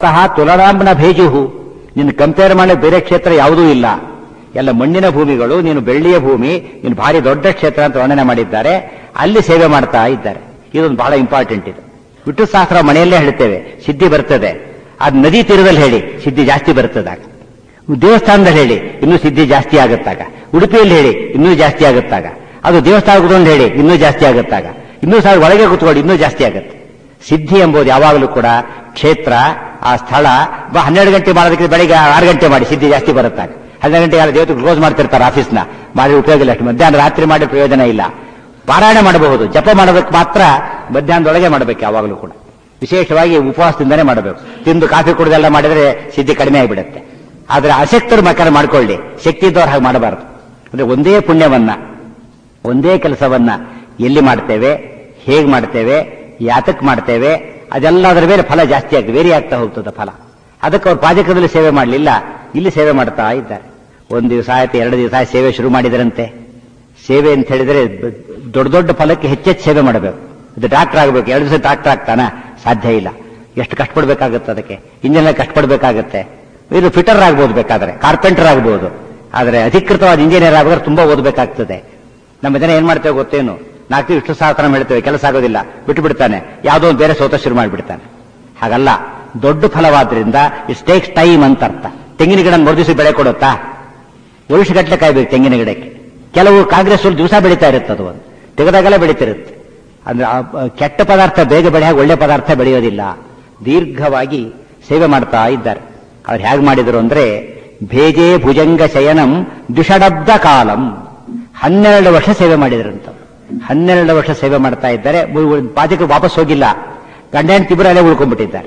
ಸಹ ತುಲನಾಂಬನ ಭೇಜುಹು ನಿನ್ನ ಕಂಪೇರ್ ಮಾಡೋ ಬೇರೆ ಕ್ಷೇತ್ರ ಯಾವುದೂ ಇಲ್ಲ ಎಲ್ಲ ಮಣ್ಣಿನ ಭೂಮಿಗಳು ನೀನು ಬೆಳ್ಳಿಯ ಭೂಮಿ ನೀನು ಭಾರಿ ದೊಡ್ಡ ಕ್ಷೇತ್ರ ಅಂತ ವರ್ಣನೆ ಮಾಡಿದ್ದಾರೆ ಅಲ್ಲಿ ಸೇವೆ ಮಾಡ್ತಾ ಇದ್ದಾರೆ ಇದೊಂದು ಬಹಳ ಇಂಪಾರ್ಟೆಂಟ್ ಇದು ವಿಟ್ಟು ಶಾಸ್ತ್ರ ಮನೆಯಲ್ಲೇ ಹೇಳ್ತೇವೆ ಸಿದ್ಧಿ ಬರ್ತದೆ ಅದು ನದಿ ತೀರದಲ್ಲಿ ಹೇಳಿ ಸಿದ್ಧಿ ಜಾಸ್ತಿ ಬರ್ತದಾಗ ದೇವಸ್ಥಾನದಲ್ಲಿ ಹೇಳಿ ಇನ್ನೂ ಸಿದ್ಧಿ ಜಾಸ್ತಿ ಆಗುತ್ತಾಗ ಉಡುಪಿಯಲ್ಲಿ ಹೇಳಿ ಇನ್ನೂ ಜಾಸ್ತಿ ಆಗುತ್ತಾಗ ಅದು ದೇವಸ್ಥಾನ ಕೂತ್ಕೊಂಡು ಹೇಳಿ ಇನ್ನೂ ಜಾಸ್ತಿ ಆಗುತ್ತಾಗ ಇನ್ನೂ ಸಾವಿರ ಒಳಗೆ ಕೂತ್ಕೊಂಡು ಇನ್ನೂ ಜಾಸ್ತಿ ಆಗುತ್ತೆ ಸಿದ್ಧಿ ಎಂಬುದು ಯಾವಾಗಲೂ ಕೂಡ ಕ್ಷೇತ್ರ ಆ ಸ್ಥಳ ಬ ಹನ್ನೆರಡು ಗಂಟೆ ಮಾಡೋದಕ್ಕೆ ಬೆಳಿಗ್ಗೆ ಆರು ಗಂಟೆ ಮಾಡಿ ಸಿದ್ಧಿ ಜಾಸ್ತಿ ಬರುತ್ತಾಗ ಹನ್ನೆರಡು ಗಂಟೆಗೆ ಯಾರು ದೇವತೆ ಕ್ಲೋಸ್ ಮಾಡ್ತಿರ್ತಾರೆ ಆಫೀಸ್ನ ಮಾಡಿ ಉಪಯೋಗ ಇಲ್ಲ ಅಷ್ಟು ಮಧ್ಯಾಹ್ನ ರಾತ್ರಿ ಮಾಡಿ ಪ್ರಯೋಜನ ಇಲ್ಲ ಪಾರಾಯಣ ಮಾಡಬಹುದು ಜಪ ಮಾಡೋದಕ್ಕೆ ಮಾತ್ರ ಮಧ್ಯಾಹ್ನದೊಳಗೆ ಮಾಡಬೇಕು ಯಾವಾಗಲೂ ಕೂಡ ವಿಶೇಷವಾಗಿ ಉಪವಾಸದಿಂದನೇ ಮಾಡಬೇಕು ತಿಂದು ಕಾಫಿ ಕುಡಿದೆಲ್ಲ ಮಾಡಿದ್ರೆ ಸಿದ್ಧಿ ಕಡಿಮೆ ಆಗಿಬಿಡುತ್ತೆ ಆದ್ರೆ ಆಸಕ್ತರು ಮಕ್ಕಳ ಮಾಡ್ಕೊಳ್ಳಿ ಶಕ್ತಿ ಇದ್ದವ್ರು ಹಾಗೆ ಮಾಡಬಾರದು ಅಂದ್ರೆ ಒಂದೇ ಪುಣ್ಯವನ್ನ ಒಂದೇ ಕೆಲಸವನ್ನ ಎಲ್ಲಿ ಮಾಡ್ತೇವೆ ಹೇಗೆ ಮಾಡ್ತೇವೆ ಯಾತಕ್ ಮಾಡ್ತೇವೆ ಅದೆಲ್ಲದರ ಮೇಲೆ ಫಲ ಜಾಸ್ತಿ ಆಗ್ತದೆ ವೇರಿ ಆಗ್ತಾ ಹೋಗ್ತದೆ ಫಲ ಅದಕ್ಕೆ ಅವ್ರು ಪಾಜಕದಲ್ಲಿ ಸೇವೆ ಮಾಡಲಿಲ್ಲ ಇಲ್ಲಿ ಸೇವೆ ಮಾಡ್ತಾ ಇದ್ದಾರೆ ಒಂದು ದಿವಸ ಆಯ್ತು ಎರಡು ದಿವಸ ಆಯ್ತು ಸೇವೆ ಶುರು ಮಾಡಿದರಂತೆ ಸೇವೆ ಅಂತ ಹೇಳಿದ್ರೆ ಬ- ದೊಡ್ಡ ದೊಡ್ಡ ಫಲಕ್ಕೆ ಹೆಚ್ಚೆಚ್ಚು ಸೇವೆ ಮಾಡಬೇಕು ಇದು ಡಾಕ್ಟರ್ ಆಗಬೇಕು ಎರಡು ದಿವಸ ಡಾಕ್ಟರ್ ಆಗ್ತಾನ ಸಾಧ್ಯ ಇಲ್ಲ ಎಷ್ಟು ಕಷ್ಟಪಡ್ಬೇಕಾಗುತ್ತೆ ಅದಕ್ಕೆ ಇಂಜಿನಿಯರ್ ಕಷ್ಟಪಡ್ಬೇಕಾಗತ್ತೆ ಇದು ಫಿಟರ್ ಆಗ್ಬೋದು ಬೇಕಾದ್ರೆ ಕಾರ್ಪೆಂಟರ್ ಆಗ್ಬೋದು ಆದರೆ ಅಧಿಕೃತವಾದ ಇಂಜಿನಿಯರ್ ಆಗಿದ್ರೆ ತುಂಬಾ ಓದಬೇಕಾಗ್ತದೆ ನಮ್ಮ ಜನ ಏನ್ ಮಾಡ್ತೇವೆ ಗೊತ್ತೇನು ನಾಲ್ಕು ಇಷ್ಟು ಸಹಸ್ರ ಹೇಳ್ತೇವೆ ಕೆಲಸ ಆಗೋದಿಲ್ಲ ಬಿಟ್ಟು ಬಿಡ್ತಾನೆ ಯಾವುದೋ ಒಂದು ಬೇರೆ ಸೋತ ಶುರು ಮಾಡಿಬಿಡ್ತಾನೆ ಹಾಗಲ್ಲ ದೊಡ್ಡ ಫಲವಾದ್ರಿಂದ ಇಟ್ ಟೇಕ್ಸ್ ಟೈಮ್ ಅಂತ ಅರ್ಥ ತೆಂಗಿನ ಗಿಡ ಮರುದಿವಸ ಬೆಳೆ ಕೊಡುತ್ತಾ ವರ್ಷಗಟ್ಟಲೆ ಕಾಯ್ಬೇಕು ತೆಂಗಿನ ಗಿಡಕ್ಕೆ ಕೆಲವು ಕಾಂಗ್ರೆಸ್ ದಿವಸ ಬೆಳೀತಾ ಇರುತ್ತೆ ಅದು ಒಂದು ತೆಗೆದಾಗೆಲ್ಲ ಬೆಳೀತಿರುತ್ತೆ ಅಂದ್ರೆ ಆ ಆ ಕೆಟ್ಟ ಪದಾರ್ಥ ಬೇಗ ಬೆಳೆಯಾಗ ಒಳ್ಳೆ ಪದಾರ್ಥ ಬೆಳೆಯೋದಿಲ್ಲ ದೀರ್ಘವಾಗಿ ಸೇವೆ ಮಾಡ್ತಾ ಇದ್ದಾರೆ ಅವ್ರು ಹೇಗೆ ಮಾಡಿದ್ರು ಅಂದ್ರೆ ಭೇಜೆ ಭುಜಂಗ ಶಯನಂ ದ್ವಿಷಡಬ್ದ ಕಾಲಂ ಹನ್ನೆರಡು ವರ್ಷ ಸೇವೆ ಮಾಡಿದ್ರಂತ ಹನ್ನೆರಡು ವರ್ಷ ಸೇವೆ ಮಾಡ್ತಾ ಇದ್ದಾರೆ ಪಾಚಕರು ವಾಪಸ್ ಹೋಗಿಲ್ಲ ಗಂಡ ಹೆಂಡತಿ ಇಬ್ಬರು ಅಲ್ಲೇ ಉಳ್ಕೊಂಡ್ಬಿಟ್ಟಿದ್ದಾರೆ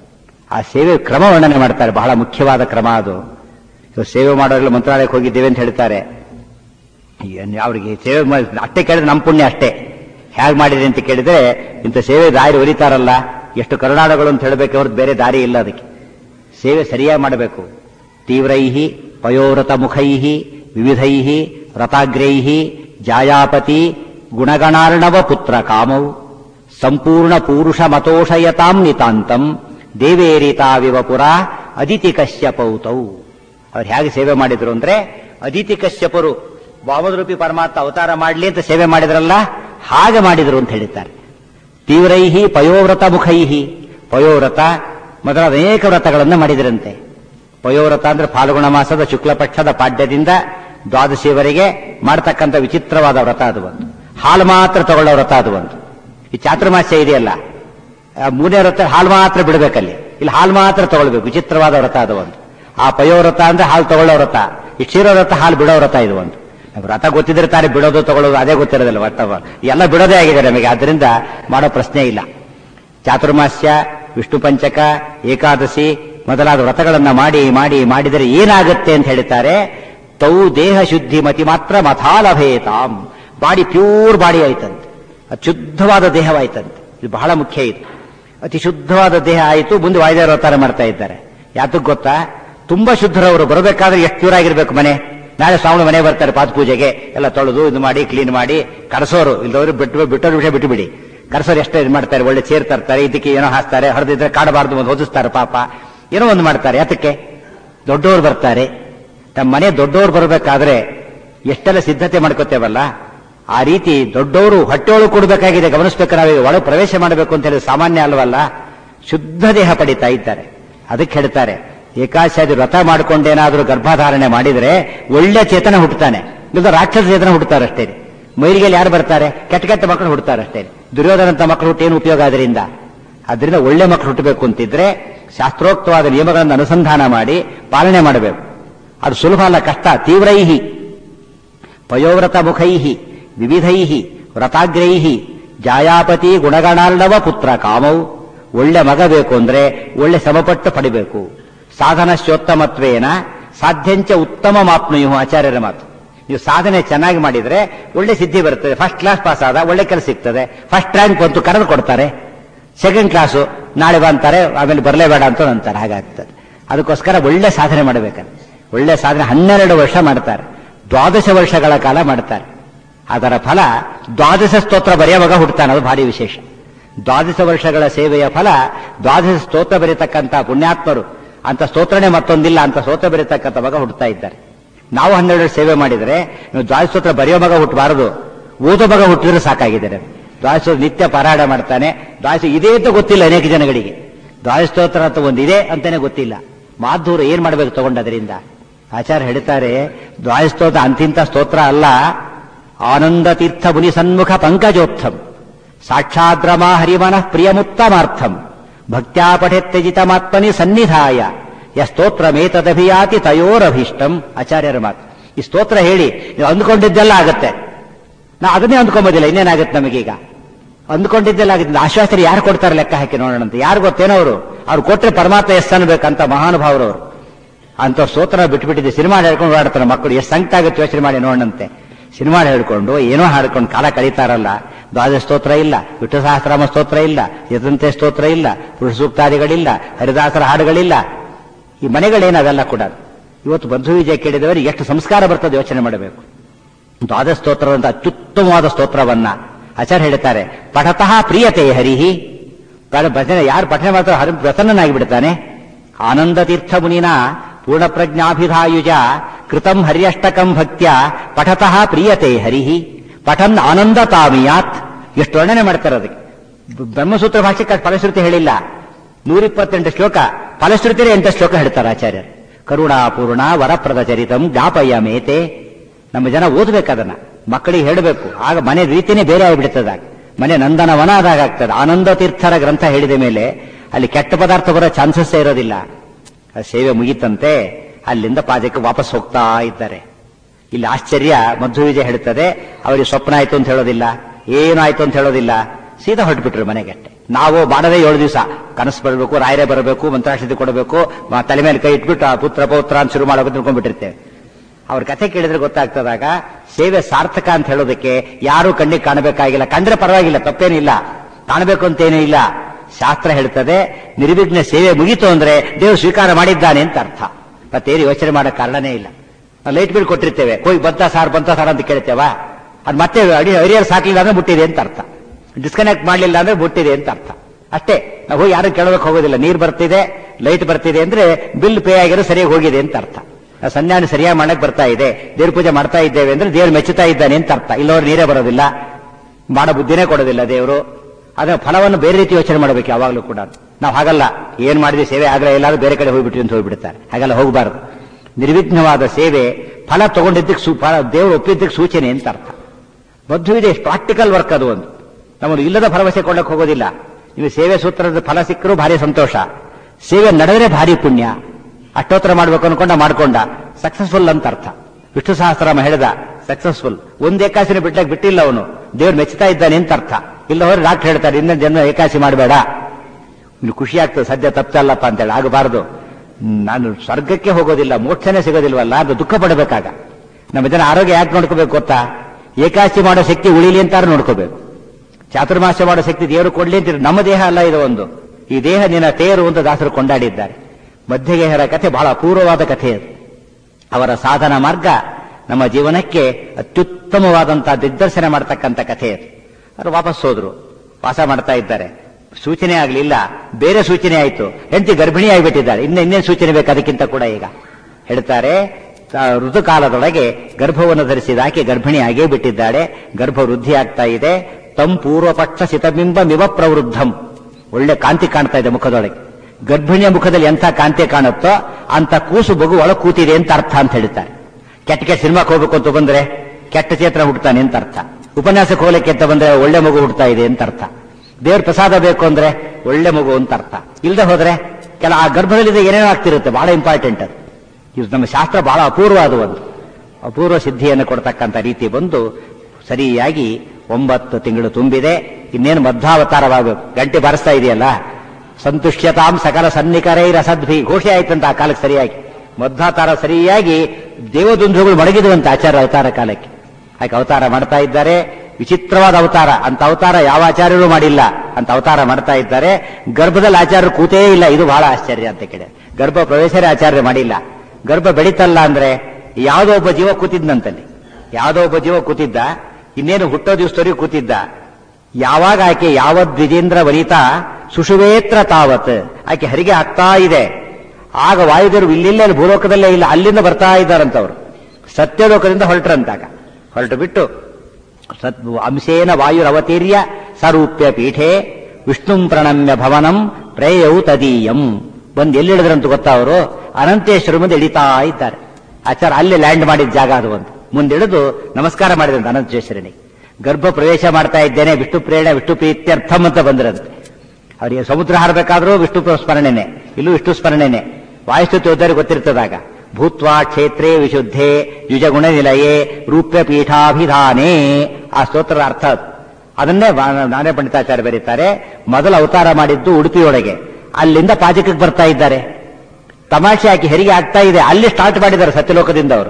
ಆ ಸೇವೆ ಕ್ರಮ ವರ್ಣನೆ ಮಾಡ್ತಾರೆ ಬಹಳ ಮುಖ್ಯವಾದ ಕ್ರಮ ಅದು ಸೊ ಸೇವೆ ಮಾಡೋರೆಲ್ಲ ಮಂತ್ರಾಲಯಕ್ಕೆ ಹೋಗಿದ್ದೇವೆ ಅಂತ ಹೇಳ್ತಾರೆ ಏನ್ ಅವ್ರಿಗೆ ಸೇವೆ ಮಾಡಿ ಅಷ್ಟೇ ಕೇಳಿದ್ರೆ ನಮ್ಮ ಪುಣ್ಯ ಅಷ್ಟೇ ಹೇಗೆ ಮಾಡಿದೆ ಅಂತ ಕೇಳಿದ್ರೆ ಇಂಥ ಸೇವೆ ದಾರಿ ಒಲಿತಾರಲ್ಲ ಎಷ್ಟು ಕರುಣಾಡಗಳು ಅಂತ ಹೇಳಬೇಕು ಹೊರತು ಬೇರೆ ದಾರಿ ಇಲ್ಲ ಅದಕ್ಕೆ ಸೇವೆ ಸರಿಯಾಗಿ ಮಾಡಬೇಕು ತೀವ್ರೈಹಿ ಪಯೋರತ ಮುಖೈಹಿ ವಿವಿಧೈಹಿ ರಥಾಗ್ರೈಹಿ ಜಾಯಾಪತಿ ಗುಣಗಣಾರ್ಣವ ಪುತ್ರ ಕಾಮೌ ಸಂಪೂರ್ಣ ಪೂರುಷ ಮತೋಷಯತಾಂ ನಿತಾಂತಂ ದೇವೇರಿತಾವಿವ ಪುರ ಅದಿತಿ ಕಶ್ಯಪೌತೌ ಅವ್ರು ಹೇಗೆ ಸೇವೆ ಮಾಡಿದ್ರು ಅಂದ್ರೆ ಅದಿತಿ ಕಶ್ಯಪರು ವಾಮದ್ರೂಪಿ ಪರಮಾತ್ಮ ಅವತಾರ ಮಾಡಲಿ ಅಂತ ಸೇವೆ ಮಾಡಿದ್ರಲ್ಲ ಹಾಗೆ ಮಾಡಿದ್ರು ಅಂತ ಹೇಳಿದ್ದಾರೆ ತೀವ್ರೈಹಿ ಪಯೋವ್ರತ ಮುಖೈಹಿ ಪಯೋವ್ರತ ಮೊದಲಾದ ಅನೇಕ ವ್ರತಗಳನ್ನು ಮಾಡಿದ್ರಂತೆ ಪಯೋವ್ರತ ಅಂದ್ರೆ ಫಾಲ್ಗುಣ ಮಾಸದ ಶುಕ್ಲ ಪಕ್ಷದ ಪಾಡ್ಯದಿಂದ ದ್ವಾದಶಿವರೆಗೆ ಮಾಡತಕ್ಕಂಥ ವಿಚಿತ್ರವಾದ ವ್ರತ ಅದು ಒಂದು ಹಾಲು ಮಾತ್ರ ತಗೊಳ್ಳೋ ವ್ರತ ಅದು ಒಂದು ಈ ಚಾತುರ್ಮಾಸ್ಯ ಇದೆಯಲ್ಲ ಆ ಮೂರನೇ ವ್ರತ ಹಾಲು ಮಾತ್ರ ಬಿಡಬೇಕಲ್ಲಿ ಇಲ್ಲಿ ಹಾಲು ಮಾತ್ರ ತಗೊಳ್ಬೇಕು ವಿಚಿತ್ರವಾದ ವ್ರತ ಅದು ಒಂದು ಆ ಪಯೋವ್ರತ ಅಂದ್ರೆ ಹಾಲು ತಗೊಳ್ಳೋ ವ್ರತ ಈ ಕ್ಷೀರ ವ್ರತ ಹಾಲು ಬಿಡೋ ವ್ರತ ಇದು ಒಂದು ವ್ರತ ಗೊತ್ತಿದ್ರೆ ತಾನೇ ಬಿಡೋದು ತಗೊಳ್ಳೋದು ಅದೇ ಗೊತ್ತಿರೋದಿಲ್ಲ ವ್ರತ ಎಲ್ಲ ಬಿಡೋದೇ ಆಗಿದೆ ನಮಗೆ ಆದ್ರಿಂದ ಮಾಡೋ ಪ್ರಶ್ನೆ ಇಲ್ಲ ಚಾತುರ್ಮಾಸ್ಯ ವಿಷ್ಣು ಪಂಚಕ ಏಕಾದಶಿ ಮೊದಲಾದ ವ್ರತಗಳನ್ನ ಮಾಡಿ ಮಾಡಿ ಮಾಡಿದರೆ ಏನಾಗುತ್ತೆ ಅಂತ ಹೇಳ್ತಾರೆ ತೌ ದೇಹ ಶುದ್ಧಿ ಮತಿ ಮಾತ್ರ ಮಥಾಲಭೇತಾಂ ಬಾಡಿ ಪ್ಯೂರ್ ಬಾಡಿ ಆಯ್ತಂತೆ ಅದು ಶುದ್ಧವಾದ ದೇಹವಾಯ್ತಂತೆ ಇದು ಬಹಳ ಮುಖ್ಯ ಇದು ಅತಿ ಶುದ್ಧವಾದ ದೇಹ ಆಯಿತು ಮುಂದೆ ವಾಯುದೇವರ ಅವತಾರ ಮಾಡ್ತಾ ಇದ್ದಾರೆ ಯಾತಕ್ ಗೊತ್ತಾ ತುಂಬಾ ಶುದ್ಧರವರು ಬರಬೇಕಾದ್ರೆ ಎಷ್ಟು ಪ್ಯೂರ್ ಆಗಿರ್ಬೇಕು ಮನೆ ನಾಳೆ ಸ್ವಾಮಿ ಮನೆ ಬರ್ತಾರೆ ಪಾದ ಪೂಜೆಗೆ ಎಲ್ಲ ತೊಳೆದು ಇದು ಮಾಡಿ ಕ್ಲೀನ್ ಮಾಡಿ ಕರೆಸೋರು ಇಲ್ಲದವರು ಬಿಟ್ಟು ಬಿಟ್ಟೋರು ವಿಷಯ ಬಿಟ್ಟು ಬಿಡಿ ಕರೆಸೋರು ಎಷ್ಟೇ ಇದು ಮಾಡ್ತಾರೆ ಒಳ್ಳೆ ಚೇರ್ ತರ್ತಾರೆ ಇದಕ್ಕೆ ಏನೋ ಹಾಸ್ತಾರೆ ಹೊರದಿದ್ರೆ ಕಾಡಬಾರ್ದು ಒಂದು ಓದಿಸ್ತಾರೆ ಪಾಪ ಏನೋ ಒಂದು ಮಾಡ್ತಾರೆ ಯಾತಕ್ಕೆ ದೊಡ್ಡವರು ಬರ್ತಾರೆ ತಮ್ಮ ಮನೆ ದೊಡ್ಡವರು ಬರಬೇಕಾದ್ರೆ ಎಷ್ಟೆಲ್ಲ ಸಿದ್ಧತೆ ಮಾಡ್ಕೋತೇವಲ್ಲ ಆ ರೀತಿ ದೊಡ್ಡವರು ಹೊಟ್ಟೆಯೊಳು ಕೊಡಬೇಕಾಗಿದೆ ಗಮನಿಸಬೇಕು ನಾವೀಗ ಒಳಗೆ ಪ್ರವೇಶ ಮಾಡಬೇಕು ಅಂತ ಹೇಳಿ ಸಾಮಾನ್ಯ ಅಲ್ವಲ್ಲ ಶುದ್ಧ ದೇಹ ಪಡಿತಾ ಇದ್ದಾರೆ ಅದಕ್ಕೆ ಹೇಳ್ತಾರೆ ಏಕಾಶಾದಿ ವ್ರತ ಮಾಡ್ಕೊಂಡೇನಾದ್ರೂ ಗರ್ಭಧಾರಣೆ ಮಾಡಿದ್ರೆ ಒಳ್ಳೆ ಚೇತನ ಹುಟ್ಟುತ್ತಾನೆ ಇಲ್ಲ ರಾಕ್ಷಸ ಚೇತನ ಹುಟ್ಟುತ್ತಾರೆ ಅಷ್ಟೇ ಮೈಲಿಗೆಯಲ್ಲಿ ಯಾರು ಬರ್ತಾರೆ ಕೆಟ್ಟ ಕೆಟ್ಟ ಮಕ್ಕಳು ಹುಟ್ಟುತ್ತಾರೆ ಅಷ್ಟೇ ದುರ್ಯೋಧನಂತ ಮಕ್ಕಳು ಹುಟ್ಟು ಏನು ಉಪಯೋಗ ಅದರಿಂದ ಅದರಿಂದ ಒಳ್ಳೆ ಮಕ್ಕಳು ಹುಟ್ಟಬೇಕು ಅಂತಿದ್ರೆ ಶಾಸ್ತ್ರೋಕ್ತವಾದ ನಿಯಮಗಳನ್ನು ಅನುಸಂಧಾನ ಮಾಡಿ ಪಾಲನೆ ಮಾಡಬೇಕು ಅದು ಸುಲಭ ಅಲ್ಲ ಕಷ್ಟ ತೀವ್ರೈಹಿ ಪಯೋವ್ರತ ಮುಖೈಹಿ ವಿವಿಧೈಹಿ ವ್ರತಾಗ್ರೈಹಿ ಜಾಯಾಪತಿ ಗುಣಗಣಾರ್ಣವ ಪುತ್ರ ಕಾಮೌ ಒಳ್ಳೆ ಮಗ ಬೇಕು ಅಂದ್ರೆ ಒಳ್ಳೆ ಸಮಪಟ್ಟು ಪಡಿಬೇಕು ಸಾಧನಶ್ಚೋತ್ತಮತ್ವೇನ ಸಾಧ್ಯಂಚ ಉತ್ತಮ ಮಾಪ್ನುಯು ಆಚಾರ್ಯರ ಮಾತು ನೀವು ಸಾಧನೆ ಚೆನ್ನಾಗಿ ಮಾಡಿದ್ರೆ ಒಳ್ಳೆ ಸಿದ್ಧಿ ಬರ್ತದೆ ಫಸ್ಟ್ ಕ್ಲಾಸ್ ಪಾಸ್ ಆದ ಒಳ್ಳೆ ಕೆಲಸ ಸಿಗ್ತದೆ ಫಸ್ಟ್ ರ್ಯಾಂಕ್ ಬಂತು ಕರೆದು ಕೊಡ್ತಾರೆ ಸೆಕೆಂಡ್ ಕ್ಲಾಸು ನಾಳೆ ಬಂತಾರೆ ಆಮೇಲೆ ಬರಲೇಬೇಡ ಅಂತ ಅಂತಾರೆ ಹಾಗಾಗ್ತದೆ ಅದಕ್ಕೋಸ್ಕರ ಒಳ್ಳೆ ಸಾಧನೆ ಮಾಡಬೇಕಂತ ಒಳ್ಳೆ ಸಾಧನೆ ಹನ್ನೆರಡು ವರ್ಷ ಮಾಡ್ತಾರೆ ದ್ವಾದಶ ವರ್ಷಗಳ ಕಾಲ ಮಾಡ್ತಾರೆ ಅದರ ಫಲ ದ್ವಾದಶ ಸ್ತೋತ್ರ ಬರೆಯುವಾಗ ಹುಟ್ಟುತ್ತಾನೆ ಅದು ಭಾರಿ ವಿಶೇಷ ದ್ವಾದಶ ವರ್ಷಗಳ ಸೇವೆಯ ಫಲ ದ್ವಾದಶ ಸ್ತೋತ್ರ ಬರೀತಕ್ಕಂಥ ಪುಣ್ಯಾತ್ಮರು ಅಂತ ಸ್ತೋತ್ರನೇ ಮತ್ತೊಂದಿಲ್ಲ ಅಂತ ಸ್ತೋತ್ರ ಬರೀತಕ್ಕಂಥ ಮಗ ಹುಟ್ಟುತ್ತಾ ಇದ್ದಾರೆ ನಾವು ಹನ್ನೆರಡು ಸೇವೆ ಮಾಡಿದರೆ ನೀವು ದ್ವಾದಶ ಸ್ತೋತ್ರ ಬರೆಯೋ ಮಗ ಹುಟ್ಟಬಾರದು ಓದೋ ಮಗ ಹುಟ್ಟಿದ್ರೆ ಸಾಕಾಗಿದೆ ದ್ವಾದಶ ನಿತ್ಯ ಪಾರಾಯಣ ಮಾಡ್ತಾನೆ ದ್ವಾದಶ ಇದೇ ಅಂತ ಗೊತ್ತಿಲ್ಲ ಅನೇಕ ಜನಗಳಿಗೆ ದ್ವಾದಶ ಸ್ತೋತ್ರ ಅಂತ ಒಂದಿದೆ ಅಂತಾನೆ ಗೊತ್ತಿಲ್ಲ ಮಾಧೂರು ಏನ್ ಮಾಡ್ಬೇಕು ತಗೊಂಡದ್ರಿಂದ ಆಚಾರ್ಯ ಹೇಳ್ತಾರೆ ದ್ವಾದಶ ಸ್ತೋತ್ರ ಅಂತಿಂತ ಸ್ತೋತ್ರ ಅಲ್ಲ ಆನಂದ ತೀರ್ಥ ಮುನಿ ಸನ್ಮುಖ ಪಂಕಜೋತ್ಥಂ ಸಾಕ್ಷಾದ್ರಮಾ ಹರಿಮನಃ ಪ್ರಿಯಮುತ್ತಮಾರ್ಥಂ ಭಕ್ತ್ಯಾ ಪಠೆತ್ಯಜಿತಮಾತ್ಮನಿ ಸನ್ನಿಧಾಯ ಯ ಸ್ತೋತ್ರಮೇತದಭಿಯಾತಿ ತಯೋರಭೀಷ್ಟಂ ಆಚಾರ್ಯರ ಮಾತು ಈ ಸ್ತೋತ್ರ ಹೇಳಿ ನೀವು ಅಂದ್ಕೊಂಡಿದ್ದೆಲ್ಲ ಆಗತ್ತೆ ನಾ ಅದನ್ನೇ ಅಂದ್ಕೊಂಬೋದಿಲ್ಲ ಇನ್ನೇನಾಗುತ್ತೆ ನಮಗೀಗ ಅಂದ್ಕೊಂಡಿದ್ದೆಲ್ಲ ಆಗುತ್ತೆ ಆಶ್ವಾಸನೆ ಯಾರು ಕೊಡ್ತಾರೆ ಲೆಕ್ಕ ಹಾಕಿ ನೋಡೋಣ ಅಂತ ಯಾರು ಗೊತ್ತೇನೋ ಅವರು ಅವ್ರು ಕೊಟ್ಟರೆ ಪರಮಾತ್ಮ ಎಷ್ಟು ಅನ್ಬೇಕಂತ ಮಹಾನುಭಾವರವರು ಅಂತ ಸ್ತೋತ್ರ ಬಿಟ್ಬಿಟ್ಟಿದ್ದೆ ಸಿನಿಮಾ ಹೇಳ್ಕೊಂಡು ಓಡಾಡ್ತಾರೆ ಮಕ್ಕಳು ಎಷ್ಟು ಸಂಕಟ ಆಗುತ್ತೆ ಯೋಚನೆ ಮಾಡಿ ನೋಡಂತೆ ಸಿನಿಮಾ ಹೇಳ್ಕೊಂಡು ಏನೋ ಹಾಡ್ಕೊಂಡು ಕಾಲ ಕಳೀತಾರಲ್ಲ ದ್ವಾದಶ ಸ್ತೋತ್ರ ಇಲ್ಲ ವಿಷ್ಣು ಸಹಸ್ರಾಮ ಸ್ತೋತ್ರ ಇಲ್ಲ ಯದಂತೆ ಸ್ತೋತ್ರ ಇಲ್ಲ ಪುರುಷ ಸೂಕ್ತಾದಿಗಳಿಲ್ಲ ಹರಿದಾಸರ ಹಾಡುಗಳಿಲ್ಲ ಈ ಮನೆಗಳೇನು ಅವೆಲ್ಲ ಕೂಡ ಇವತ್ತು ಬಂಧು ವಿಜಯ ಕೇಳಿದವರಿಗೆ ಎಷ್ಟು ಸಂಸ್ಕಾರ ಬರ್ತದೆ ಯೋಚನೆ ಮಾಡಬೇಕು ದ್ವಾದಶ ಸ್ತೋತ್ರದಂತ ಅತ್ಯುತ್ತಮವಾದ ಸ್ತೋತ್ರವನ್ನ ಆಚಾರ್ಯ ಹೇಳ್ತಾರೆ ಪಠತಃ ಪ್ರಿಯತೆ ಹರಿಹಿ ಕಾರಣ ಭಜನೆ ಯಾರು ಪಠನೆ ಮಾಡ್ತಾರೋ ಹರಿ ಪ್ರಸನ್ನನಾಗಿ ಬಿಡ್ತಾನೆ ಆನಂದ ತೀರ್ಥ ಮುನಿನ ಪೂರ್ಣ ಪ್ರಜ್ಞಾಭಿಧಾಯುಜ ಕೃತಂ ಹರ್ಯಷ್ಟಕಂ ಭಕ್ತ್ಯ ಪಠತಃ ಪ್ರಿಯತೆ ಹರಿಹಿ ಪಠನ್ ಆನಂದ ತಾಮಿಯಾತ್ ಎಷ್ಟು ವರ್ಣನೆ ಮಾಡ್ತಾರೆ ಅದಕ್ಕೆ ಬ್ರಹ್ಮಸೂತ್ರ ಭಾಷೆಗೆ ಫಲಶ್ರುತಿ ಹೇಳಿಲ್ಲ ನೂರಿಪ್ಪತ್ತೆಂಟು ಶ್ಲೋಕ ಫಲಶ್ರುತಿರೇ ಎಂಟು ಶ್ಲೋಕ ಹೇಳ್ತಾರೆ ಆಚಾರ್ಯರು ಕರುಣಾಪೂರ್ಣ ವರಪ್ರದ ಚರಿತಂ ಜ್ಞಾಪಯ್ಯ ಮೇತೆ ನಮ್ಮ ಜನ ಓದಬೇಕದನ್ನ ಮಕ್ಕಳಿಗೆ ಹೇಳಬೇಕು ಆಗ ಮನೆ ರೀತಿನೇ ಬೇರೆ ಆಗಿಬಿಡ್ತದ ಮನೆ ನಂದನವನ ಆದಾಗ ಆಗ್ತದೆ ಆನಂದ ತೀರ್ಥರ ಗ್ರಂಥ ಹೇಳಿದ ಮೇಲೆ ಅಲ್ಲಿ ಕೆಟ್ಟ ಪದಾರ್ಥ ಬರೋ ಚಾನ್ಸಸ್ ಇರೋದಿಲ್ಲ ಆ ಸೇವೆ ಮುಗಿತಂತೆ ಅಲ್ಲಿಂದ ಪಾದಕ್ಕೆ ವಾಪಸ್ ಹೋಗ್ತಾ ಇದ್ದಾರೆ ಇಲ್ಲಿ ಆಶ್ಚರ್ಯ ಮಧ್ವ ವಿಜಯ ಹೇಳ್ತದೆ ಅವರಿಗೆ ಸ್ವಪ್ನ ಆಯ್ತು ಅಂತ ಹೇಳೋದಿಲ್ಲ ಏನಾಯ್ತು ಅಂತ ಹೇಳೋದಿಲ್ಲ ಸೀದಾ ಹೊರಟ್ಬಿಟ್ರು ಮನೆಗೆ ನಾವು ಮಾಡದೇ ಏಳು ದಿವಸ ಕನಸು ಬರಬೇಕು ರಾಯರೇ ಬರಬೇಕು ಮಂತ್ರಾಕ್ಷತೆ ಕೊಡಬೇಕು ಮ- ತಲೆ ಮೇಲೆ ಕೈ ಇಟ್ಬಿಟ್ಟು ಆ ಪುತ್ರ ಪೌತ್ರ ಅಂತ ಶುರು ಮಾಡಬೇಕು ತಿಳ್ಕೊಂಡ್ಬಿಟ್ಟಿರ್ತೇವೆ ಅವ್ರ ಕಥೆ ಕೇಳಿದ್ರೆ ಗೊತ್ತಾಗ್ತದಾಗ ಸೇವೆ ಸಾರ್ಥಕ ಅಂತ ಹೇಳೋದಕ್ಕೆ ಯಾರು ಕಣ್ಣಿಗೆ ಕಾಣಬೇಕಾಗಿಲ್ಲ ಕಂಡ್ರೆ ಪರವಾಗಿಲ್ಲ ತಪ್ಪೇನಿಲ್ಲ ಕಾಣಬೇಕು ಅಂತೇನೂ ಇಲ್ಲ ಶಾಸ್ತ್ರ ಹೇಳ್ತದೆ ನಿರ್ವಿಘ್ನ ಸೇವೆ ಮುಗೀತು ಅಂದ್ರೆ ದೇವರು ಸ್ವೀಕಾರ ಮಾಡಿದ್ದಾನೆ ಅಂತ ಅರ್ಥ ಮತ್ತೇನು ಯೋಚನೆ ಮಾಡೋ ಕಾರಣನೇ ಇಲ್ಲ ನಾವು ಲೈಟ್ ಬಿಲ್ ಕೊಟ್ಟಿರ್ತೇವೆ ಹೋಗಿ ಬಂತ ಸಾರ್ ಬಂತ ಸಾರ್ ಅಂತ ಕೇಳ್ತೇವಾ ಅದು ಮತ್ತೆ ಅಡಿ ಅರಿಯರ್ ಸಾಕ್ಲಿಲ್ಲ ಅಂದ್ರೆ ಮುಟ್ಟಿದೆ ಅಂತ ಅರ್ಥ ಡಿಸ್ಕನೆಕ್ಟ್ ಮಾಡಲಿಲ್ಲ ಅಂದ್ರೆ ಮುಟ್ಟಿದೆ ಅಂತ ಅರ್ಥ ಅಷ್ಟೇ ನಾವು ಹೋಗಿ ಯಾರು ಕೇಳೋದಕ್ಕೆ ಹೋಗೋದಿಲ್ಲ ನೀರು ಬರ್ತಿದೆ ಲೈಟ್ ಬರ್ತಿದೆ ಅಂದ್ರೆ ಬಿಲ್ ಪೇ ಆಗಿರೋ ಸರಿಯಾಗಿ ಹೋಗಿದೆ ಅಂತ ಅರ್ಥ ನಾವು ಸಂಧ್ಯಾನ ಸರಿಯಾಗಿ ಮಾಡಕ್ ಬರ್ತಾ ಇದೆ ದೇವ್ರ ಪೂಜೆ ಮಾಡ್ತಾ ಇದ್ದೇವೆ ಅಂದ್ರೆ ದೇವ್ರು ಮೆಚ್ಚುತ್ತಾ ಇದ್ದಾನೆ ಅಂತ ಅರ್ಥ ಇಲ್ಲವ್ರು ನೀರೇ ಬರೋದಿಲ್ಲ ಮಾಡೋ ಬುದ್ಧಿನೇ ಕೊಡೋದಿಲ್ಲ ದೇವರು ಅದರ ಫಲವನ್ನು ಬೇರೆ ರೀತಿ ಯೋಚನೆ ಮಾಡಬೇಕು ಯಾವಾಗಲೂ ಕೂಡ ನಾವು ಹಾಗಲ್ಲ ಏನ್ ಮಾಡಿದ್ವಿ ಸೇವೆ ಆಗಲೇ ಎಲ್ಲಾದ್ರೂ ಬೇರೆ ಕಡೆ ಹೋಗ್ಬಿಟ್ವಿ ಅಂತ ಹೋಗ್ಬಿಡ್ತಾರೆ ಹಾಗೆಲ್ಲ ಹೋಗಬಾರದು ನಿರ್ವಿಘ್ನವಾದ ಸೇವೆ ಫಲ ತಗೊಂಡಿದ್ದಕ್ಕೆ ಸು- ಫಲ ದೇವರು ಒಪ್ಪಿದ್ದಕ್ಕೆ ಸೂಚನೆ ಅಂತ ಅರ್ಥ ಮಧ್ವ ಇದೆ ಪ್ರಾಕ್ಟಿಕಲ್ ವರ್ಕ್ ಅದು ಒಂದು ನಮ್ಮನ್ನು ಇಲ್ಲದ ಭರವಸೆ ಕೊಡಕ್ಕೆ ಹೋಗೋದಿಲ್ಲ ನೀವು ಸೇವೆ ಸೂತ್ರದ ಫಲ ಸಿಕ್ಕರೂ ಭಾರಿ ಸಂತೋಷ ಸೇವೆ ನಡೆದ್ರೆ ಭಾರಿ ಪುಣ್ಯ ಅಷ್ಟೋತ್ತರ ಮಾಡ್ಬೇಕು ಅನ್ಕೊಂಡ ಮಾಡ್ಕೊಂಡ ಸಕ್ಸಸ್ಫುಲ್ ಅಂತ ಅರ್ಥ ವಿಷ್ಣು ಸಹಸ್ರಾಮ ಹೇಳಿದ ಸಕ್ಸಸ್ಫುಲ್ ಒಂದ್ ಏಕಾಸಿನ ಬಿಡ್ಲಕ್ಕೆ ಬಿಟ್ಟಿಲ್ಲ ಅವನು ದೇವ್ರು ಮೆಚ್ಚುತ್ತಾ ಇದ್ದಾನೆ ಅಂತ ಅರ್ಥ ಇಲ್ಲ ಹೋದ್ರೆ ಡಾಕ್ಟರ್ ಹೇಳ್ತಾರೆ ಇನ್ನೊಂದು ಜನ ಏಕಾಸಿ ಮಾಡಬೇಡ ಇನ್ನು ಖುಷಿ ಆಗ್ತದೆ ಸದ್ಯ ತಪ್ಪಲ್ಲಪ್ಪ ಅಂತೇಳಿ ಆಗಬಾರದು ನಾನು ಸ್ವರ್ಗಕ್ಕೆ ಹೋಗೋದಿಲ್ಲ ಮೋಕ್ಷನೇ ಸಿಗೋದಿಲ್ವಲ್ಲ ಅದು ದುಃಖ ಪಡಬೇಕಾಗ ನಮ್ಮ ಜನ ಆರೋಗ್ಯ ಯಾಕೆ ನೋಡ್ಕೋಬೇಕು ಗೊತ್ತಾ ಏಕಾಸಿ ಮಾಡೋ ಶಕ್ತಿ ಉಳಿಲಿ ಅಂತಾರು ನೋಡ್ಕೋಬೇಕು ಚಾತುರ್ಮಾಸ್ಯ ಮಾಡೋ ಶಕ್ತಿ ದೇವರು ಕೊಡ್ಲಿ ಅಂತ ನಮ್ಮ ದೇಹ ಅಲ್ಲ ಇದು ಒಂದು ಈ ದೇಹ ನಿನ್ನ ತೇರು ಅಂತ ದಾಸರು ಕೊಂಡಾಡಿದ್ದಾರೆ ಮಧ್ಯಗೇಹರ ಕಥೆ ಬಹಳ ಅಪೂರ್ವವಾದ ಕಥೆ ಅದು ಅವರ ಸಾಧನ ಮಾರ್ಗ ನಮ್ಮ ಜೀವನಕ್ಕೆ ಅತ್ಯುತ್ತಮವಾದಂತಹ ದಿಗ್ದರ್ಶನ ಮಾಡತಕ್ಕಂಥ ಕಥೆ ಅದು ಅವರು ವಾಪಸ್ ಹೋದ್ರು ವಾಸ ಮಾಡ್ತಾ ಇದ್ದಾರೆ ಸೂಚನೆ ಆಗಲಿಲ್ಲ ಬೇರೆ ಸೂಚನೆ ಆಯಿತು ಹೆಂಡತಿ ಗರ್ಭಿಣಿ ಆಗಿಬಿಟ್ಟಿದ್ದಾರೆ ಇನ್ನ ಇನ್ನೇನು ಸೂಚನೆ ಬೇಕು ಅದಕ್ಕಿಂತ ಕೂಡ ಈಗ ಹೇಳ್ತಾರೆ ಆ, ಋತುಕಾಲದೊಳಗೆ ಗರ್ಭವನ್ನು ಧರಿಸಿದ ಆಕೆ ಗರ್ಭಿಣಿ ಆಗೇ ಬಿಟ್ಟಿದ್ದಾಳೆ ಗರ್ಭ ವೃದ್ಧಿ ಆಗ್ತಾ ಇದೆ ತಂ ಪೂರ್ವಪಕ್ಷ ಸಿತಬಿಂಬ ಮಿವ ಪ್ರವೃದ್ಧಂ ಒಳ್ಳೆ ಕಾಂತಿ ಕಾಣ್ತಾ ಇದೆ ಮುಖದೊಳಗೆ ಗರ್ಭಿಣಿಯ ಮುಖದಲ್ಲಿ ಎಂಥ ಕಾಂತಿ ಕಾಣುತ್ತೋ ಅಂತ ಕೂಸು ಮಗು ಒಳ ಕೂತಿದೆ ಅಂತ ಅರ್ಥ ಅಂತ ಹೇಳ್ತಾರೆ ಕೆಟ್ಟ ಕೆಟ್ಟ ಸಿನಿಮಾಕ್ಕೆ ಹೋಗ್ಬೇಕು ಅಂತ ಬಂದ್ರೆ ಕೆಟ್ಟ ಚೇತ್ರ ಹುಡ್ತಾನೆ ಅಂತ ಅರ್ಥ ಉಪನ್ಯಾಸಕ್ಕೆ ಹೋಗ್ಲಿಕ್ಕೆ ಅಂತ ಬಂದ್ರೆ ಒಳ್ಳೆ ಮಗು ಹುಡ್ತಾ ಇದೆ ಅಂತ ಅರ್ಥ ದೇವ್ರ ಪ್ರಸಾದ ಬೇಕು ಅಂದ್ರೆ ಒಳ್ಳೆ ಮಗು ಅಂತ ಅರ್ಥ ಇಲ್ಲದೆ ಹೋದ್ರೆ ಕೆಲ ಆ ಗರ್ಭದಲ್ಲಿ ಏನೇನೋ ಆಗ್ತಿರುತ್ತೆ ಬಹಳ ಇಂಪಾರ್ಟೆಂಟ್ ಅದು ಇದು ನಮ್ಮ ಶಾಸ್ತ್ರ ಬಹಳ ಅಪೂರ್ವವಾದ ಒಂದು ಅಪೂರ್ವ ಸಿದ್ಧಿಯನ್ನು ಕೊಡ್ತಕ್ಕಂಥ ರೀತಿ ಬಂದು ಸರಿಯಾಗಿ ಒಂಬತ್ತು ತಿಂಗಳು ತುಂಬಿದೆ ಇನ್ನೇನು ಮಧ್ವಾವತಾರವಾಗಬೇಕು ಗಂಟೆ ಬಾರಿಸ್ತಾ ಇದೆಯಲ್ಲ ಸಂತುಷ್ಯತಾಂ ಸಕಲ ಸನ್ನಿಕರೈ ರಸದ್ಭಿ ಘೋಷೆ ಆಯ್ತಂತ ಆ ಕಾಲಕ್ಕೆ ಸರಿಯಾಗಿ ಮಧ್ವಾತಾರ ಸರಿಯಾಗಿ ದೇವದುಂದುಗಳು ಮಡಗಿದುವಂತ ಆಚಾರ ಅವತಾರ ಕಾಲಕ್ಕೆ ಆಕೆ ಅವತಾರ ಮಾಡ್ತಾ ಇದ್ದಾರೆ ವಿಚಿತ್ರವಾದ ಅವತಾರ ಅಂತ ಅವತಾರ ಯಾವ ಆಚಾರ್ಯರು ಮಾಡಿಲ್ಲ ಅಂತ ಅವತಾರ ಮಾಡ್ತಾ ಇದ್ದಾರೆ ಗರ್ಭದಲ್ಲಿ ಆಚಾರ್ಯರು ಕೂತೇ ಇಲ್ಲ ಇದು ಬಹಳ ಆಶ್ಚರ್ಯ ಅಂತ ಕೇಳಿ ಗರ್ಭ ಪ್ರವೇಶರೇ ಆಚಾರ್ಯ ಮಾಡಿಲ್ಲ ಗರ್ಭ ಬೆಳೀತಲ್ಲ ಅಂದ್ರೆ ಯಾವುದೋ ಒಬ್ಬ ಜೀವ ಕೂತಿದ್ನಂತಲ್ಲಿ ಯಾವುದೋ ಒಬ್ಬ ಜೀವ ಕೂತಿದ್ದ ಇನ್ನೇನು ಹುಟ್ಟೋ ದಿವಸದವರೆಗೂ ಕೂತಿದ್ದ ಯಾವಾಗ ಆಕೆ ಯಾವ ದ್ವಿಜೇಂದ್ರ ವನಿತಾ ಸುಷುವೇತ್ರ ತಾವತ್ ಆಕೆ ಹರಿಗೆ ಆಗ್ತಾ ಇದೆ ಆಗ ವಾಯುದೇವರು ಇಲ್ಲಿಲ್ಲೇ ಭೂಲೋಕದಲ್ಲೇ ಇಲ್ಲ ಅಲ್ಲಿಂದ ಬರ್ತಾ ಇದ್ದಾರಂತವ್ರು ಸತ್ಯಲೋಕದಿಂದ ಹೊರಟ್ರಂತಾಗ ಹೊರಟು ಬಿಟ್ಟು ಸತ್ ಅಂಶೇನ ವಾಯುರವತೀರ್ಯ ಸರೂಪ್ಯ ಪೀಠೆ ವಿಷ್ಣುಂ ಪ್ರಣಮ್ಯ ಭವನಂ ಪ್ರೇಯೌ ತದೀಯಂ ಬಂದು ಎಲ್ಲಿಳಿದ್ರಂತ ಗೊತ್ತಾ ಅವರು ಅನಂತೇಶ್ವರ ಮುಂದೆ ಇಳಿತಾ ಇದ್ದಾರೆ ಆಚಾರ ಅಲ್ಲಿ ಲ್ಯಾಂಡ್ ಮಾಡಿದ ಜಾಗ ಅದು ಒಂದು ಮುಂದಿಳಿದು ನಮಸ್ಕಾರ ಮಾಡಿದಂತೆ ಅನಂತೇಶ್ವರನಿಗೆ ಗರ್ಭ ಪ್ರವೇಶ ಮಾಡ್ತಾ ಇದ್ದೇನೆ ವಿಷ್ಣು ಪ್ರೇರಣೆ ವಿಷ್ಣು ಪ್ರೀತ್ಯರ್ಥಂ ಅಂತ ಬಂದ್ರಂತೆ ಅವರಿಗೆ ಸಮುದ್ರ ಹಾರಬೇಕಾದ್ರೂ ವಿಷ್ಣು ಸ್ಮರಣೆನೆ ಇಲ್ಲೂ ವಿಷ್ಣು ಸ್ಮರಣೆನೆ ವಾಯುಸ್ತುತಿ ಓದ್ದಾರೆ ಗೊತ್ತಿರ್ತದಾಗ ಭೂತ್ವಾ ಕ್ಷೇತ್ರೇ ವಿಶುದ್ಧೇ ಯುಜಗುಣ ನಿಲಯೇ ರೂಪ್ಯ ಪೀಠಾಭಿಧಾನೇ ಆ ಸ್ತೋತ್ರದ ಅರ್ಥ ಅದು. ಅದನ್ನೇ ವಾ- ನಾನೇ ಪಂಡಿತಾಚಾರ್ಯ ಬರೀತಾರೆ ಮೊದಲು ಅವತಾರ ಮಾಡಿದ್ದು ಉಡುಪಿಯೊಳಗೆ ಅಲ್ಲಿಂದ ಪಾಜಕಕ್ಕೆ ಬರ್ತಾ ಇದ್ದಾರೆ ತಮಾಷೆ ಹಾಕಿ ಹೆರಿಗೆ ಆಗ್ತಾ ಇದೆ ಅಲ್ಲಿ ಸ್ಟಾರ್ಟ್ ಮಾಡಿದ್ದಾರೆ ಸತ್ಯಲೋಕದಿಂದ ಅವರು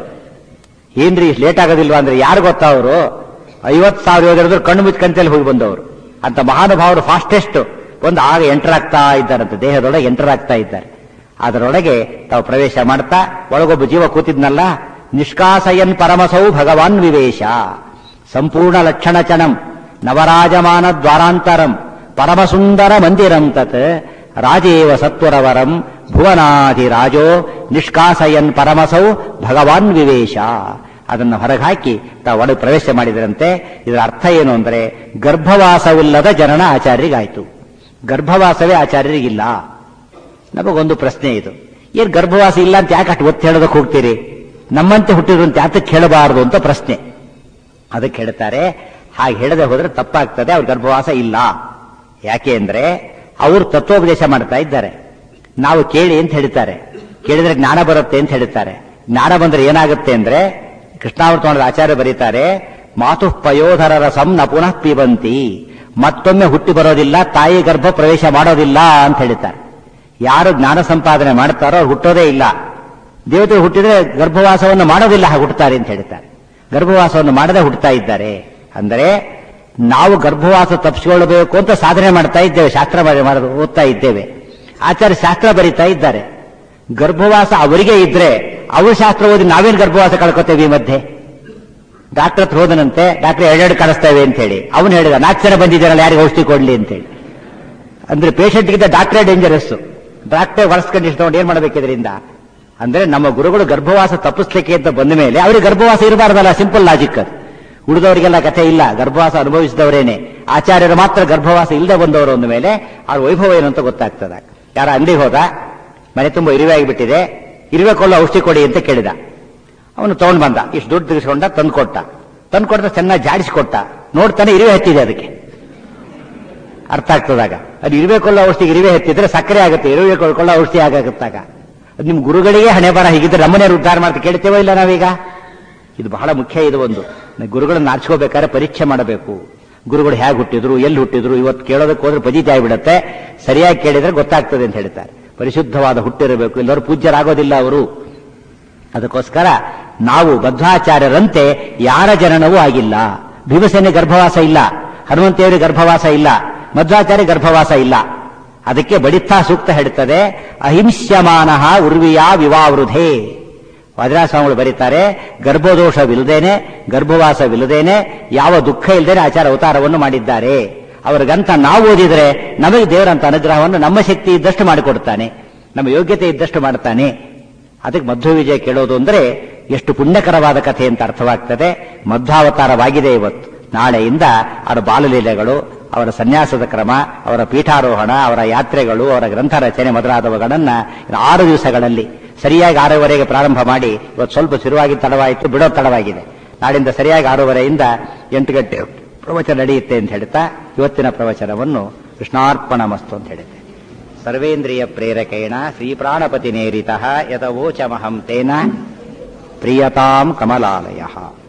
ಏನ್ರಿ ಲೇಟ್ ಆಗೋದಿಲ್ವಾ ಅಂದ್ರೆ ಯಾರು ಗೊತ್ತಾ ಅವರು ಐವತ್ ಸಾವಿರ ಯೋಧರಿದ್ರು ಕಣ್ಣು ಮುಚ್ಕಂತಲ್ಲಿ ಹೋಗಿ ಬಂದವರು ಅಂತ ಮಹಾನುಭಾವರು ಫಾಸ್ಟೆಸ್ಟ್ ಒಂದು ಆಗ ಎಂಟರ್ ಆಗ್ತಾ ಇದ್ದಾರಂತೆ ದೇಹದೊಳಗೆ ಎಂಟರ್ ಆಗ್ತಾ ಇದ್ದಾರೆ ಅದರೊಳಗೆ ತಾವು ಪ್ರವೇಶ ಮಾಡ್ತಾ ಒಳಗೊಬ್ಬ ಜೀವ ಕೂತಿದ್ನಲ್ಲ ನಿಷ್ಕಾಸಯನ್ ಪರಮಸೌ ಭಗವಾನ್ ವಿವೇಶ ಸಂಪೂರ್ಣ ಲಕ್ಷಣ ಚಣಂ ನವರಾಜಮಾನ ದ್ವಾರಾಂತರಂ ಪರಮಸುಂದರ ಮಂದಿರಂ ತತ್ ರಾಜೇವ ಸತ್ವರವರಂ ಭುವನಾಧಿರಾಜೋ ನಿಷ್ಕಾಸಯನ್ ಪರಮಸೌ ಭಗವಾನ್ ವಿವೇಶ ಅದನ್ನು ಹೊರಗಾಕಿ ತಾವು ಒಳಗೆ ಪ್ರವೇಶ ಮಾಡಿದರಂತೆ ಇದರ ಅರ್ಥ ಏನು ಅಂದ್ರೆ ಗರ್ಭವಾಸವಿಲ್ಲದ ಜನನ ಆಚಾರ್ಯರಿಗಾಯ್ತು ಗರ್ಭವಾಸವೇ ಆಚಾರ್ಯರಿಗಿಲ್ಲ ನಮಗೊಂದು ಪ್ರಶ್ನೆ ಇದು ಏನ್ ಗರ್ಭವಾಸ ಇಲ್ಲ ಅಂತ ಯಾಕೆ ಅಷ್ಟು ಒತ್ತು ಹೇಳೋದಕ್ಕೆ ಹೋಗ್ತೀರಿ ನಮ್ಮಂತೆ ಹುಟ್ಟಿದ್ರು ಅಂತ ಯಾತಕ್ಕೆ ಹೇಳಬಾರದು ಅಂತ ಪ್ರಶ್ನೆ ಅದಕ್ಕೆ ಹೇಳ್ತಾರೆ ಹಾಗೆ ಹೇಳದೆ ಹೋದ್ರೆ ತಪ್ಪಾಗ್ತದೆ ಅವ್ರ ಗರ್ಭವಾಸ ಇಲ್ಲ ಯಾಕೆ ಅಂದ್ರೆ ಅವರು ತತ್ವೋಪದೇಶ ಮಾಡ್ತಾ ಇದ್ದಾರೆ ನಾವು ಕೇಳಿ ಅಂತ ಹೇಳ್ತಾರೆ ಕೇಳಿದ್ರೆ ಜ್ಞಾನ ಬರುತ್ತೆ ಅಂತ ಹೇಳ್ತಾರೆ ಜ್ಞಾನ ಬಂದ್ರೆ ಏನಾಗುತ್ತೆ ಅಂದ್ರೆ ಕೃಷ್ಣಾವರ್ತಮಣದ ಆಚಾರ್ಯ ಬರೀತಾರೆ ಮಾತು ಪಯೋಧರ ರಸಂ ನ ಪುನಃ ಪಿಬಂತಿ ಮತ್ತೊಮ್ಮೆ ಹುಟ್ಟಿ ಬರೋದಿಲ್ಲ ತಾಯಿ ಗರ್ಭ ಪ್ರವೇಶ ಮಾಡೋದಿಲ್ಲ ಅಂತ ಹೇಳ್ತಾರೆ ಯಾರು ಜ್ಞಾನ ಸಂಪಾದನೆ ಮಾಡ್ತಾರೋ ಅವ್ರು ಹುಟ್ಟೋದೇ ಇಲ್ಲ ದೇವತೆ ಹುಟ್ಟಿದ್ರೆ ಗರ್ಭವಾಸವನ್ನು ಮಾಡೋದಿಲ್ಲ ಹಾಗೆ ಹುಟ್ಟುತ್ತಾರೆ ಅಂತ ಹೇಳ್ತಾರೆ ಗರ್ಭವಾಸವನ್ನು ಮಾಡದೆ ಹುಟ್ಟುತ್ತಾ ಇದ್ದಾರೆ ಅಂದರೆ ನಾವು ಗರ್ಭವಾಸ ತಪ್ಪಿಸಿಕೊಳ್ಳಬೇಕು ಅಂತ ಸಾಧನೆ ಮಾಡ್ತಾ ಇದ್ದೇವೆ ಶಾಸ್ತ್ರ ಮಾಡಿ- ಮಾಡೋದು ಓದ್ತಾ ಇದ್ದೇವೆ ಆಚಾರ್ಯ ಶಾಸ್ತ್ರ ಬರೀತಾ ಇದ್ದಾರೆ ಗರ್ಭವಾಸ ಅವರಿಗೆ ಇದ್ರೆ ಅವ್ರ ಶಾಸ್ತ್ರ ಓದಿ ನಾವೇನು ಗರ್ಭವಾಸ ಕಳ್ಕೊತೇವೆ ಈ ಮಧ್ಯೆ ಡಾಕ್ಟರ್ ಹತ್ರ ಹೋದನಂತೆ ಡಾಕ್ಟರ್ ಎರಡೆರಡು ಕಳಿಸ್ತೇವೆ ಅಂತ ಹೇಳಿ ಅವನು ಹೇಳಿದ ನಾಲ್ಕು ಜನ ಬಂದಿದ್ದಾರಲ್ಲ ಯಾರಿಗೆ ಔಷಧಿ ಕೊಡ್ಲಿ ಅಂತ ಹೇಳಿ ಅಂದ್ರೆ ಪೇಷಂಟ್ಗಿಂತ ಡಾಕ್ಟರೇ ಡೇಂಜರಸ್ ಡಾಕ್ಟರ್ ವರ್ಸ್ ಕಂಡೀಷನ್ ತಗೊಂಡು ಏನ್ ಮಾಡಬೇಕು ಇದರಿಂದ ಅಂದ್ರೆ ನಮ್ಮ ಗುರುಗಳು ಗರ್ಭವಾಸ ತಪ್ಪಿಸ್ಲಿಕ್ಕೆ ಅಂತ ಬಂದ ಮೇಲೆ ಅವರಿಗೆ ಗರ್ಭವಾಸ ಇರಬಾರ್ದಲ್ಲ ಸಿಂಪಲ್ ಲಾಜಿಕ್ ಅದು ಉಳಿದವರಿಗೆಲ್ಲ ಕಥೆ ಇಲ್ಲ ಗರ್ಭವಾಸ ಅನುಭವಿಸಿದವರೇನೆ ಆಚಾರ್ಯರು ಮಾತ್ರ ಗರ್ಭವಾಸ ಇಲ್ಲದೆ ಬಂದವರು ಅಂದ ಮೇಲೆ ಅವ್ರ ವೈಭವ ಏನು ಅಂತ ಗೊತ್ತಾಗ್ತದ ಯಾರ ಅಂಗಡಿಗೆ ಹೋದ ಮನೆ ತುಂಬ ಇರುವೆ ಆಗಿಬಿಟ್ಟಿದೆ ಇರುವೆ ಕೊಳ್ಳೋ ಔಷಧಿ ಕೊಡಿ ಅಂತ ಕೇಳಿದ ಅವನು ತಗೊಂಡ್ ಬಂದ ಇಷ್ಟು ದುಡ್ಡು ತೆಗೆಸ್ಕೊಂಡ ತಂದು ಕೊಟ್ಟ ತಂದು ಕೊಡ್ತಾ ಚೆನ್ನಾಗಿ ಜಾಡಿಸಿಕೊಟ್ಟ ನೋಡ್ತಾನೆ ಇರುವೆ ಹತ್ತಿದೆ ಅದಕ್ಕೆ ಅರ್ಥ ಆಗ್ತದಾಗ ಅದು ಇರಬೇಕಲ್ಲ ಔಷಧಿ ಇರುವೆ ಹತ್ತಿದ್ರೆ ಸಕ್ಕರೆ ಆಗುತ್ತೆ ಇರುವೆ ಕೊಳ್ಳೋ ಔಷಧಿ ಆಗಾಗುತ್ತಾಗ ಅದು ನಿಮ್ ಗುರುಗಳಿಗೆ ಹಣೆ ಬರ ಹೀಗಿದ್ರೆ ನಮ್ಮನೆ ಉದ್ಧಾರ ಮಾಡ್ತಾ ಕೇಳ್ತೇವೋ ಇಲ್ಲ ನಾವೀಗ ಇದು ಬಹಳ ಮುಖ್ಯ ಇದು ಒಂದು ನಾವು ಗುರುಗಳನ್ನ ಆರಿಸ್ಕೋಬೇಕಾದ್ರೆ ಪರೀಕ್ಷೆ ಮಾಡಬೇಕು ಗುರುಗಳು ಹೇಗೆ ಹುಟ್ಟಿದ್ರು ಎಲ್ಲಿ ಹುಟ್ಟಿದ್ರು ಇವತ್ತು ಕೇಳೋದಕ್ಕೆ ಹೋದ್ರೆ ಪಜಿತಿ ಆಗಿಬಿಡುತ್ತೆ ಸರಿಯಾಗಿ ಕೇಳಿದ್ರೆ ಗೊತ್ತಾಗ್ತದೆ ಅಂತ ಹೇಳ್ತಾರೆ ಪರಿಶುದ್ಧವಾದ ಹುಟ್ಟಿರಬೇಕು ಎಲ್ಲರೂ ಪೂಜ್ಯರಾಗೋದಿಲ್ಲ ಅವರು ಅದಕ್ಕೋಸ್ಕರ ನಾವು ಬದ್ಧಾಚಾರ್ಯರಂತೆ ಯಾರ ಜನನವೂ ಆಗಿಲ್ಲ ಭೀಮಸೇನೆ ಗರ್ಭವಾಸ ಇಲ್ಲ ಹನುಮಂತೇವರಿಗೆ ಗರ್ಭವಾಸ ಇಲ್ಲ ಮಧ್ವಾಚಾರ್ಯ ಗರ್ಭವಾಸ ಇಲ್ಲ ಅದಕ್ಕೆ ಬಡಿತ್ತಾ ಸೂಕ್ತ ಹೇಳುತ್ತದೆ ಅಹಿಂಸ್ಯಮಾನ ಉರ್ವಿಯಾ ವಿವಾವೃಧೆ ವಜ್ರಾಸ್ವಾಮಿಗಳು ಬರೀತಾರೆ ಗರ್ಭದೋಷವಿಲ್ಲದೇನೆ ಗರ್ಭವಾಸವಿಲ್ಲದೇನೆ ಯಾವ ದುಃಖ ಇಲ್ಲದೇನೆ ಆಚಾರ ಅವತಾರವನ್ನು ಮಾಡಿದ್ದಾರೆ ಅವ್ರಿಗಂತ ನಾವು ಓದಿದ್ರೆ ನಮಗೆ ದೇವರಂತ ಅನುಗ್ರಹವನ್ನು ನಮ್ಮ ಶಕ್ತಿ ಇದ್ದಷ್ಟು ಮಾಡಿಕೊಡ್ತಾನೆ ನಮ್ಮ ಯೋಗ್ಯತೆ ಇದ್ದಷ್ಟು ಮಾಡ್ತಾನೆ ಅದಕ್ಕೆ ಮಧ್ವ ವಿಜಯ ಕೇಳೋದು ಅಂದ್ರೆ ಎಷ್ಟು ಪುಣ್ಯಕರವಾದ ಕಥೆ ಅಂತ ಅರ್ಥವಾಗ್ತದೆ ಮಧ್ವಾವತಾರವಾಗಿದೆ ಇವತ್ತು ನಾಳೆಯಿಂದ ಅವರ ಬಾಲಲೀಲೆಗಳು ಅವರ ಸನ್ಯಾಸದ ಕ್ರಮ ಅವರ ಪೀಠಾರೋಹಣ ಅವರ ಯಾತ್ರೆಗಳು ಅವರ ಗ್ರಂಥ ರಚನೆ ಮೊದಲಾದವುಗಳನ್ನ ಇನ್ನು ಆರು ದಿವಸಗಳಲ್ಲಿ ಸರಿಯಾಗಿ ಆರೂವರೆಗೆ ಪ್ರಾರಂಭ ಮಾಡಿ ಇವತ್ತು ಸ್ವಲ್ಪ ಶುರುವಾಗಿ ತಡವಾಯಿತು ಬಿಡೋ ತಡವಾಗಿದೆ ನಾಳಿಂದ ಸರಿಯಾಗಿ ಆರೂವರೆಯಿಂದ ಎಂಟು ಗಂಟೆ ಪ್ರವಚನ ನಡೆಯುತ್ತೆ ಅಂತ ಹೇಳ್ತಾ ಇವತ್ತಿನ ಪ್ರವಚನವನ್ನು ಕೃಷ್ಣಾರ್ಪಣ ಮಸ್ತು ಅಂತ ಹೇಳುತ್ತೆ ಸರ್ವೇಂದ್ರಿಯ ಪ್ರೇರಕೇಣ ಶ್ರೀಪ್ರಾಣಪತಿ ನೇರಿತ ಯತವೋಚಮಹಂ ತೇನ ಪ್ರಿಯತಾಂ ಕಮಲಾಲಯ